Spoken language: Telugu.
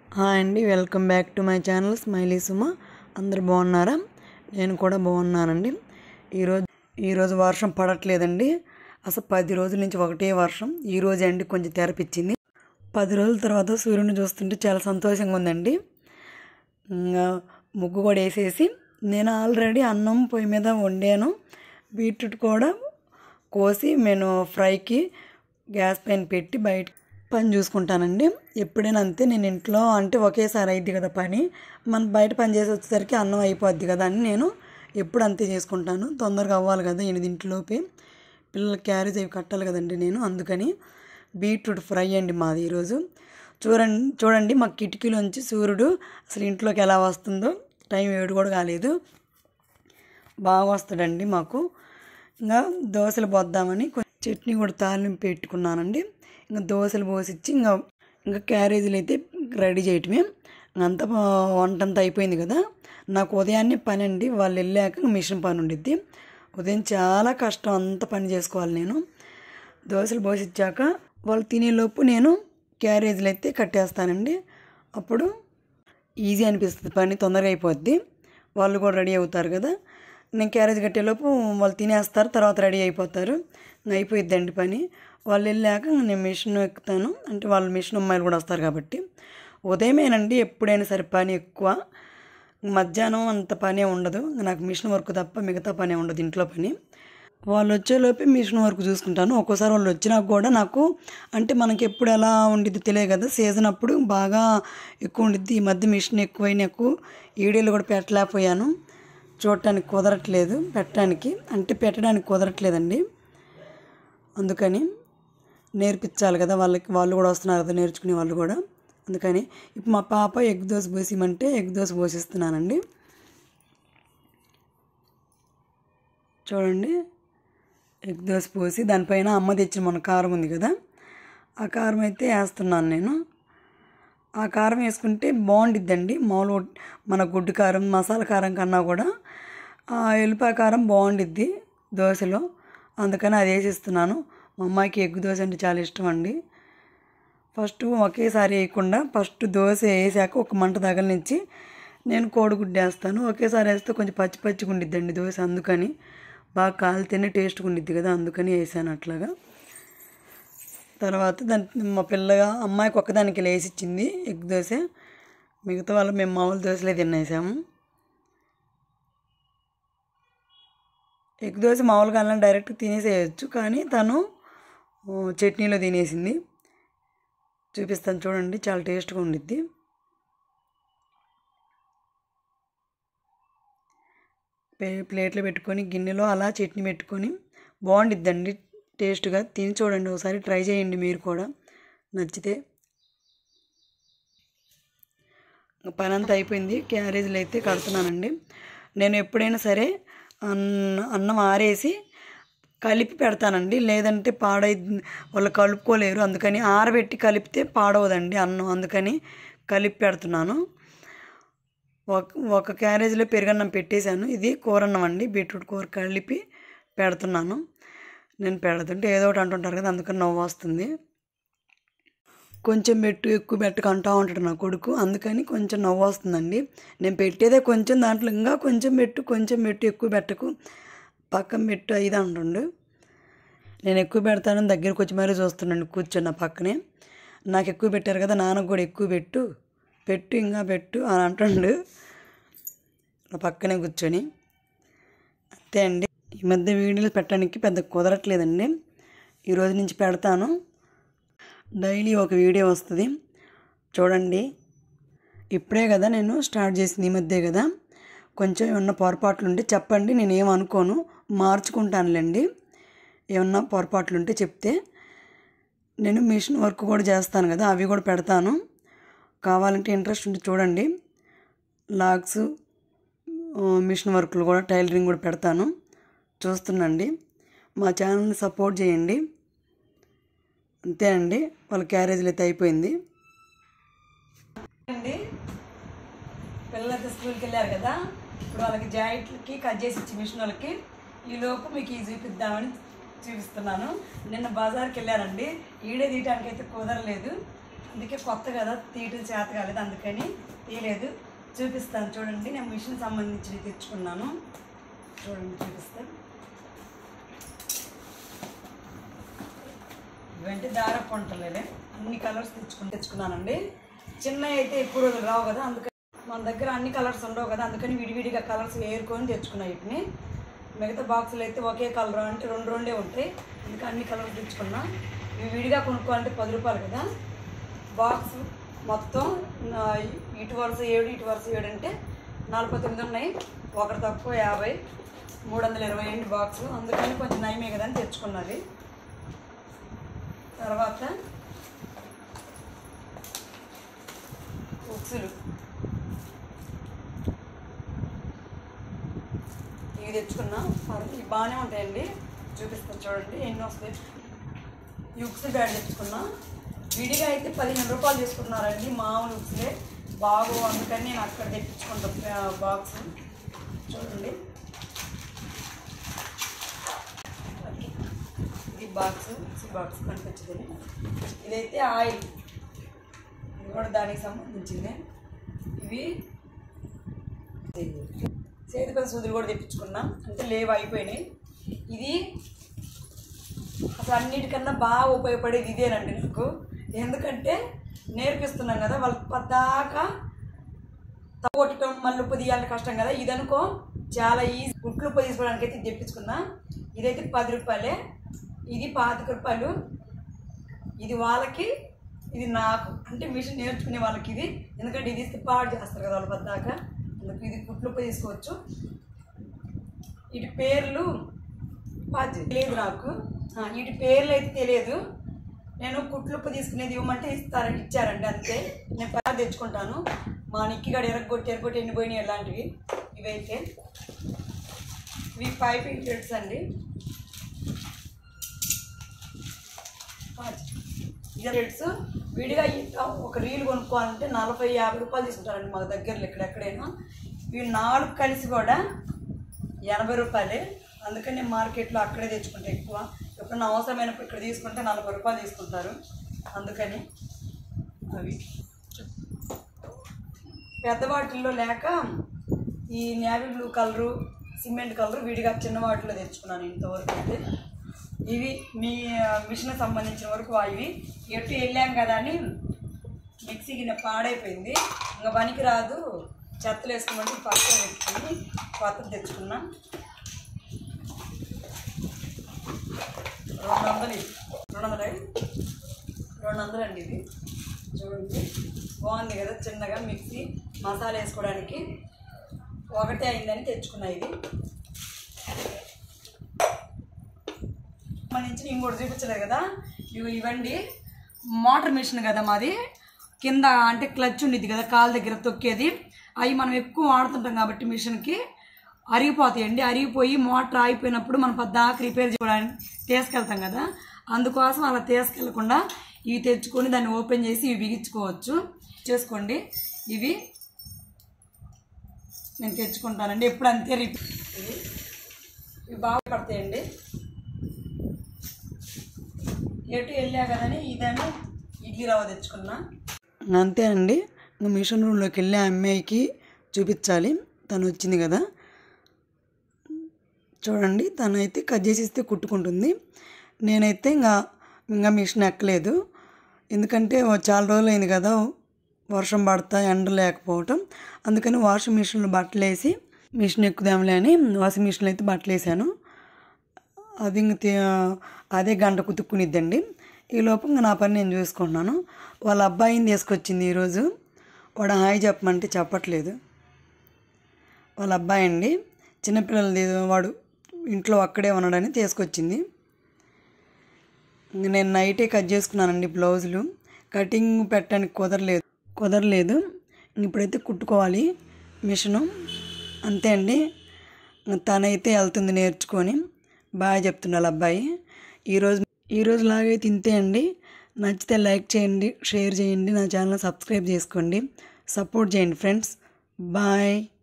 హాయ్ అండి welcome back to my channel Smiley Suma అందరు బాగున్నారా నేను కూడా బాగున్నానండి ఈరోజు ఈరోజు వర్షం పడట్లేదండి అసలు పది రోజుల నుంచి ఒకటే వర్షం ఈ రోజు అండి కొంచెం తెరపిచ్చింది పది రోజుల తర్వాత సూర్యుని చూస్తుంటే చాలా సంతోషంగా ఉందండి ఇంకా ముగ్గు కూడా వేసేసి నేను ఆల్రెడీ అన్నం పొయ్యి మీద వండాను బీట్రూట్ కూడా కోసి నేను ఫ్రైకి గ్యాస్ పైన పెట్టి బయట పని చూసుకుంటానండి ఎప్పుడైనా అంతే నేను ఇంట్లో అంటే ఒకేసారి అయింది కదా పని మన బయట పని చేసి వచ్చేసరికి అన్నం అయిపోద్ది కదా అని నేను ఎప్పుడు అంతే చేసుకుంటాను తొందరగా అవ్వాలి కదా ఎనిమిదింటిలోపే పిల్లలకి క్యారేజ్ అవి కట్టాలి కదండి నేను అందుకని బీట్రూట్ ఫ్రై అండి మాది ఈరోజు చూడండి చూడండి మా కిటికీలోంచి సూర్యుడు అసలు ఇంట్లోకి ఎలా వస్తుందో టైం ఏడు కూడా కాలేదు బాగా వస్తాడండి మాకు ఇంకా దోశలు పోద్దామని కొంచెం చట్నీ కూడా తాలింపు పెట్టుకున్నానండి ఇంకా దోశలు పోసిచ్చి ఇంకా ఇంకా క్యారేజీలు అయితే రెడీ చేయటమే అంతా వంట అంతా అయిపోయింది కదా నాకు ఉదయాన్నే పని అండి వాళ్ళు వెళ్ళాక మిషన్ పని ఉండిద్ది ఉదయం చాలా కష్టం అంత పని చేసుకోవాలి నేను దోశలు పోసిచ్చాక వాళ్ళు తినేలోపు నేను క్యారేజీలు అయితే కట్టేస్తానండి అప్పుడు ఈజీ అనిపిస్తుంది పని తొందరగా అయిపోద్ది వాళ్ళు కూడా రెడీ అవుతారు కదా నేను క్యారేజ్ కట్టేలోపు వాళ్ళు తినేస్తారు తర్వాత రెడీ అయిపోతారు ఇంకా అయిపోయిద్దండి పని వాళ్ళు వెళ్ళాక నేను మిషన్ ఎక్కుతాను అంటే వాళ్ళ మిషన్ అమ్మాయిలు కూడా వస్తారు కాబట్టి ఉదయమేనండి ఎప్పుడైనా సరే పని ఎక్కువ మధ్యాహ్నం అంత పనే ఉండదు నాకు మిషన్ వర్క్ తప్ప మిగతా పనే ఉండదు ఇంట్లో పని వాళ్ళు వచ్చేలోపే మిషన్ వర్క్ చూసుకుంటాను ఒక్కోసారి వాళ్ళు వచ్చినా కూడా నాకు అంటే మనకి ఎప్పుడు ఎలా ఉండిద్ది తెలియదు కదా సీజన్ అప్పుడు బాగా ఎక్కువ ఉండిద్ది ఈ మధ్య మిషన్ ఎక్కువైన ఎక్కువ ఈడీలు కూడా పెట్టలేకపోయాను చూడటానికి కుదరట్లేదు పెట్టడానికి అంటే పెట్టడానికి కుదరట్లేదండి అందుకని నేర్పించాలి కదా వాళ్ళకి వాళ్ళు కూడా వస్తున్నారు కదా నేర్చుకునే వాళ్ళు కూడా అందుకని ఇప్పుడు మా పాప ఎగ్ దోశ పోసిమంటే ఎగ్ దోశ పోసిస్తున్నానండి చూడండి ఎగ్ దోశ పోసి దానిపైన అమ్మ తెచ్చిన మన కారం ఉంది కదా ఆ కారం అయితే వేస్తున్నాను నేను ఆ కారం వేసుకుంటే బాగుండిద్దండి మామూలు మన గుడ్డు కారం మసాలా కారం కన్నా కూడా ఆ ఎల్లిపాయ కారం బాగుండిద్ది దోశలో అందుకని అది వేసిస్తున్నాను మా అమ్మాయికి ఎగ్ దోశ అంటే చాలా ఇష్టం అండి ఫస్ట్ ఒకేసారి వేయకుండా ఫస్ట్ దోశ వేసాక ఒక మంట తగలనిచ్చి నేను కోడిగుడ్డు వేస్తాను ఒకేసారి వేస్తే కొంచెం పచ్చి పచ్చిగా ఉండిద్దండి దోశ అందుకని బాగా కాలితేనే టేస్ట్గా ఉండిద్ది కదా అందుకని వేసాను అట్లాగా తర్వాత దాని మా పిల్లగా అమ్మాయికి ఒక్కదానికి లేసి ఇచ్చింది ఎగ్ దోశ మిగతా వాళ్ళు మేము మామూలు దోశలే తినేసాము ఎగ్ దోశ మామూలుగా అలా డైరెక్ట్ తినేసేయచ్చు కానీ తను చట్నీలో తినేసింది చూపిస్తాను చూడండి చాలా టేస్ట్గా ఉండిద్ది ప్లేట్లో పెట్టుకొని గిన్నెలో అలా చట్నీ పెట్టుకొని బాగుండిద్దండి టేస్ట్గా తిని చూడండి ఒకసారి ట్రై చేయండి మీరు కూడా నచ్చితే పని అంతా అయిపోయింది క్యారేజీలు అయితే కడుతున్నానండి నేను ఎప్పుడైనా సరే అన్న అన్నం ఆరేసి కలిపి పెడతానండి లేదంటే పాడై వాళ్ళు కలుపుకోలేరు అందుకని ఆరబెట్టి కలిపితే పాడవదండి అన్నం అందుకని కలిపి పెడుతున్నాను ఒక ఒక క్యారేజీలో పెరుగన్నం పెట్టేశాను ఇది కూరన్నం అండి బీట్రూట్ కూర కలిపి పెడుతున్నాను నేను పెడుతుంటే ఏదో ఒకటి అంటుంటారు కదా అందుకని నవ్వు వస్తుంది కొంచెం పెట్టు ఎక్కువ పెట్టకు అంటూ ఉంటాడు నా కొడుకు అందుకని కొంచెం నవ్వు వస్తుందండి నేను పెట్టేదే కొంచెం దాంట్లో ఇంకా కొంచెం పెట్టు కొంచెం పెట్టు ఎక్కువ పెట్టకు పక్కన పెట్టు ఇది అంటుండు నేను ఎక్కువ పెడతాను దగ్గరికి వచ్చి మరీ చూస్తున్నాను కూర్చొని పక్కనే నాకు ఎక్కువ పెట్టారు కదా నాన్నకు కూడా ఎక్కువ పెట్టు పెట్టు ఇంకా పెట్టు అని అంటుండు నా పక్కనే కూర్చొని అంతే అండి ఈ మధ్య వీడియోలు పెట్టడానికి పెద్ద కుదరట్లేదండి ఈరోజు నుంచి పెడతాను డైలీ ఒక వీడియో వస్తుంది చూడండి ఇప్పుడే కదా నేను స్టార్ట్ చేసింది ఈ మధ్య కదా కొంచెం ఏమన్నా పొరపాట్లు ఉంటే చెప్పండి నేను ఏమనుకోను మార్చుకుంటానులేండి ఏమన్నా పొరపాట్లు ఉంటే చెప్తే నేను మిషన్ వర్క్ కూడా చేస్తాను కదా అవి కూడా పెడతాను కావాలంటే ఇంట్రెస్ట్ ఉంటే చూడండి లాగ్స్ మిషన్ వర్క్లు కూడా టైలరింగ్ కూడా పెడతాను చూస్తుండండి మా ఛానల్ని సపోర్ట్ చేయండి అంతే అండి వాళ్ళ క్యారేజీలు అయితే అయిపోయింది అండి పిల్లలైతే స్కూల్కి వెళ్ళారు కదా ఇప్పుడు వాళ్ళకి జాయింట్లకి కట్ చేసి ఇచ్చి మిషన్ వాళ్ళకి ఈలోపు మీకు ఈ చూపిద్దామని చూపిస్తున్నాను నిన్న బజార్కి వెళ్ళారండి ఈడే తీయటానికి అయితే కుదరలేదు అందుకే కొత్త కదా తీయటం చేత కాలేదు అందుకని తీయలేదు చూపిస్తాను చూడండి నేను మిషన్ సంబంధించినవి తెచ్చుకున్నాను చూడండి చూపిస్తాను ఇవంటే దార పొంటలే అన్ని కలర్స్ తెచ్చుకుని తెచ్చుకున్నానండి చిన్నవి అయితే ఎక్కువ రోజులు రావు కదా అందుకని మన దగ్గర అన్ని కలర్స్ ఉండవు కదా అందుకని విడివిడిగా కలర్స్ ఏరుకొని తెచ్చుకున్నా వీటిని మిగతా బాక్సులు అయితే ఒకే కలర్ అంటే రెండు రెండే ఉంటాయి అందుకే అన్ని కలర్స్ తెచ్చుకున్నా ఇవి విడిగా కొనుక్కోవాలంటే పది రూపాయలు కదా బాక్స్ మొత్తం ఆ, ఇటు వరుస ఏడు ఇటు వరుస ఏడు అంటే నలభై తొమ్మిది ఉన్నాయి ఒకటి తక్కువ యాభై మూడు వందల ఇరవై ఏంటి బాక్స్ అందుకని కొంచెం నయమే కదా అని తెచ్చుకున్నది తర్వాత ఉక్సులు ఇవి తెచ్చుకున్నా పర్- ఇవి బాగానే ఉంటాయండి చూపిస్తాను చూడండి ఎన్ని వస్తాయి ఈ ఉక్స్ బ్యాడ్ తెచ్చుకున్నా విడిగా అయితే పదిహేను రూపాయలు తీసుకున్నారండి మామూలు ఉక్స్లే బాగు అందుకని నేను అక్కడ తెప్పించుకుంటా బాక్స్ చూడండి ఇది బాక్స్ ఉక్స్ బాక్స్ కనిపించదని ఇదైతే ఆయిల్ ఇది కూడా దానికి సంబంధించింది ఇవి చేతిపల్లి సూదులు కూడా తెప్పించుకున్నా అంటే లేవు అయిపోయినాయి ఇది అసలు అన్నిటికన్నా బాగా ఉపయోగపడేది ఇదేనండి నాకు ఎందుకంటే నేర్పిస్తున్నాం కదా వాళ్ళ పద్దాకా కొట్టడం మళ్ళీ ఉప్పు తీయాలంటే కష్టం కదా ఇది అనుకో చాలా ఈజీ ఉట్లు ఉప్పు తీసుకోవడానికి అయితే ఇది తెప్పించుకున్నా ఇదైతే పది రూపాయలే ఇది పాతిక రూపాయలు ఇది వాళ్ళకి ఇది నాకు అంటే మిషన్ నేర్చుకునే వాళ్ళకి ఇది ఎందుకంటే ఇది ఇస్తే పాడు చేస్తారు కదా వాళ్ళ పద్దాక అందుకు ఇది కుట్లు ఉప్పు తీసుకోవచ్చు వీటి పేర్లు పది తెలియదు నాకు ఆ, వీటి పేర్లు అయితే తెలియదు నేను కుట్లుప్పు తీసుకునేది ఇవ్వమంటే ఇస్తారు ఇచ్చారండి అంతే నేను పైన తెచ్చుకుంటాను మా నిక్కిగాడు ఎరగొట్టి ఎరగొట్టి ఎండిపోయినాయి ఇలాంటివి ఇవైతే ఇవి పైపింగ్ థ్రెడ్స్ అండి ఇది థ్రెడ్స్ విడిగా ఇంత ఒక రీల్ కొనుక్కోవాలంటే నలభై యాభై రూపాయలు తీసుకుంటారండి మా దగ్గరలో ఎక్కడెక్కడైనా ఇవి నాలుగు కలిసి కూడా ఎనభై రూపాయలే అందుకని నేను మార్కెట్లో అక్కడే తెచ్చుకుంటా ఎక్కువ ఎప్పుడన్నా అవసరమైనప్పుడు ఇక్కడ తీసుకుంటే నలభై రూపాయలు తీసుకుంటారు అందుకని అవి పెద్ద వాటిల్లో లేక ఈ navy blue colour cement colour విడిగా చిన్న వాటిలో తెచ్చుకున్నాను ఇంతవరకు అయితే ఇవి మీ మిషన్ సంబంధించిన వరకు ఇవి ఎటు వెళ్ళాం కదా అని మిక్సీ గిన్నె పాడైపోయింది ఇంకా పనికి రాదు చెత్తలు వేసుకోమంటే పక్కన పెట్టుకుని కొత్తది తెచ్చుకున్నాం రెండు వందలు ఇది రెండు వందలు రెండు వందలు అండి ఇది చూడండి బాగుంది కదా చిన్నగా మిక్సీ మసాలా వేసుకోవడానికి ఒకటే అయిందని తెచ్చుకున్నా ఇది సంబంధించి ఇంకోటి చూపించలేదు కదా ఇవి ఇవ్వండి మోటార్ మిషన్ కదా మాది కింద అంటే క్లచ్ ఉండిద్ది కదా కాలు దగ్గర తొక్కేది అవి మనం ఎక్కువ వాడుతుంటాం కాబట్టి మిషన్కి అరిగిపోతాయండి అరిగిపోయి మోటార్ ఆగిపోయినప్పుడు మనం పద్దాక రిపేర్ చేయడానికి తీసుకెళ్తాం కదా అందుకోసం అలా తీసుకెళ్లకుండా ఇవి తెచ్చుకొని దాన్ని ఓపెన్ చేసి ఇవి బిగించుకోవచ్చు చేసుకోండి ఇవి నేను తెచ్చుకుంటానండి ఎప్పుడు అంతే రిపేర్ ఇవి ఇవి బాగా పడతాయండి ఎటు వెళ్ళా కదని ఇదని ఇడ్లీ రవ్వ తెచ్చుకున్నా అంతేనండి ఇంకా మిషన్ రూమ్లోకి వెళ్ళి ఆ అమ్మాయికి చూపించాలి తను వచ్చింది కదా చూడండి తనైతే కట్ చేసి ఇస్తే కుట్టుకుంటుంది నేనైతే ఇంకా ఇంకా మిషన్ ఎక్కలేదు ఎందుకంటే ఓ చాలా రోజులు అయింది కదా వర్షం పడతా ఎండ లేకపోవటం అందుకని వాషింగ్ మిషన్లో బట్టలు వేసి మిషన్ ఎక్కుదాంలే అని వాషింగ్ మిషన్లో అయితే బట్టలు వేసాను అది ఇంక తే- అదే గంట కుతుక్కునిద్దండి ఈ లోపల ఇంకా నా పని నేను చూసుకుంటున్నాను వాళ్ళ అబ్బాయిని తీసుకొచ్చింది ఈరోజు వాడు హాయ్ చెప్పమంటే చెప్పట్లేదు వాళ్ళ అబ్బాయి అండి చిన్నపిల్లలది వాడు ఇంట్లో అక్కడే ఉన్నాడని తీసుకొచ్చింది ఇంక నేను నైటే కట్ చేసుకున్నానండి బ్లౌజులు కటింగ్ పెట్టడానికి కుదరలేదు కుదరలేదు ఇప్పుడైతే కుట్టుకోవాలి మిషను అంతే అండి ఇంక తనైతే వెళ్తుంది నేర్చుకొని బాగా చెప్తున్నాడు అబ్బాయి ఈరోజు ఈరోజు లాగైతే ఇంతే అండి నచ్చితే లైక్ చేయండి షేర్ చేయండి నా ఛానల్ సబ్స్క్రైబ్ చేసుకోండి సపోర్ట్ చేయండి ఫ్రెండ్స్ బాయ్